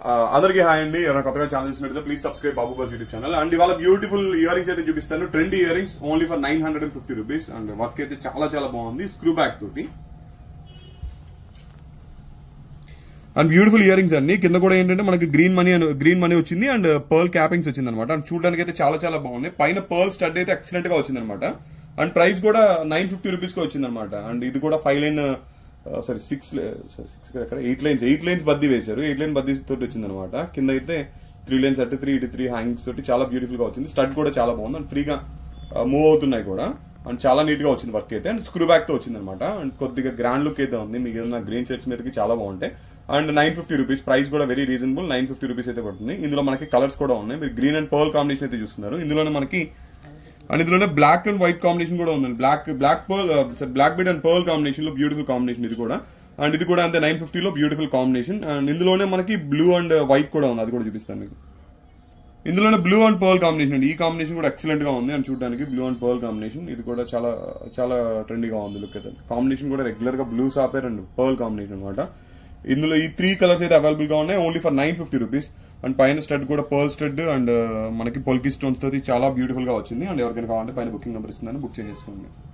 అందరికీ హాయ్ అండి ఎవరైనా కొత్తగా ఛానల్ చూసినట్లయితే ప్లీజ్ సబ్స్క్రైబ్ బాబు బస్ యూట్యూబ్ ఛానల్ అండ్ ఇవాళ బ్యూటిఫుల్ ఇయర్ రింగ్స్ అయితే చూపిస్తాను trendy earrings only for nine hundred and fifty rupees and work అయితే చాలా చాలా బాగుంది స్క్రూ బ్యాక్ తోటి అండ్ బ్యూటిఫుల్ ఇయర్ రింగ్స్ అండి కింద కూడా ఏంటంటే మనకి గ్రీన్ మనీ గ్రీన్ మనీ వచ్చింది అండ్ పర్ల్ క్యాపింగ్స్ వచ్చింది అనమాట అండ్ చూడడానికి అయితే చాలా చాలా బాగుంది పైన పర్ల్ స్టడ్ అయితే ఎక్సలెంట్ గా వచ్చింది అనమాట అండ్ ప్రైస్ కూడా నైన్ ఫిఫ్టీ రూపీస్ కి వచ్చింది అనమాట అండ్ ఇది కూడా five line sorry six sorry six ఎక్కడ ఎయిట్ లైన్స్ ఎయిట్ లైన్స్ బద్దీ వేశారు ఎయిట్ లైన్ బద్దీ తోటి వచ్చింది అనమాట కింద అయితే త్రీ లైన్స్ అటు త్రీ ఇటు త్రీ హ్యాంగ్స్ తోటి చాలా బ్యూటిఫుల్ గా వచ్చింది స్టడ్ కూడా చాలా బాగుంది అండ్ ఫ్రీగా మూవ్ అవుతున్నాయి కూడా అండ్ చాలా నీట్ గా వచ్చింది వర్క్ అయితే అండ్ స్క్రూ బ్యాక్ తో వచ్చింది అనమాట అండ్ కొద్దిగా గ్రాండ్ లుక్ అయితే ఉంది మీకు ఏదైనా గ్రీన్ సెట్స్ మీదకి చాలా బాగుంటాయి and nine fifty rupees price కూడా very reasonable nine fifty rupees అయితే పడుతుంది ఇందులో మనకి కలర్స్ కూడా ఉన్నాయి మీరు గ్రీన్ అండ్ పర్ల్ కాంబినేషన్ అయితే చూస్తున్నారు ఇందులోనే మనకి అండ్ ఇందులోనే బ్లాక్ అండ్ వైట్ కాంబినేషన్ కూడా ఉందండి black black pearl black bead and pearl combination లో బ్యూటిఫుల్ కాంబినేషన్ ఇది కూడా అండ్ ఇది కూడా అంతే నైన్ ఫిఫ్టీలో బ్యూటిఫుల్ కాంబినేషన్ అండ్ ఇందులోనే మనకి బ్లూ అండ్ వైట్ కూడా ఉంది అది కూడా చూపిస్తాను మీకు ఇందులోనే బ్లూ అండ్ పర్ల్ కాంబినేషన్ అండి ఈ కాంబినేషన్ కూడా ఎక్సలెంట్ గా ఉంది అని చూడడానికి బ్లూ అండ్ పర్ల్ కాంబినేషన్ ఇది కూడా చాలా చాలా ట్రెండీగా ఉంది లుక్ అయితే కాంబినేషన్ కూడా రెగ్యులర్ గా blue sapphire and pearl combination అనమాట ఇందులో ఈ త్రీ కలర్స్ అయితే అవైలబుల్ గా ఉన్నాయి only for nine fifty rupees and పైన స్టడ్ కూడా పర్ల్ స్టడ్ అండ్ మనకి పొల్కి స్టోన్స్ తోటి చాలా బ్యూటిఫుల్ గా వచ్చింది అండ్ ఎవరికైనా కావాలంటే పైన బుకింగ్ నెంబర్ ఇస్తున్నాను బుక్ చేసేసుకోండి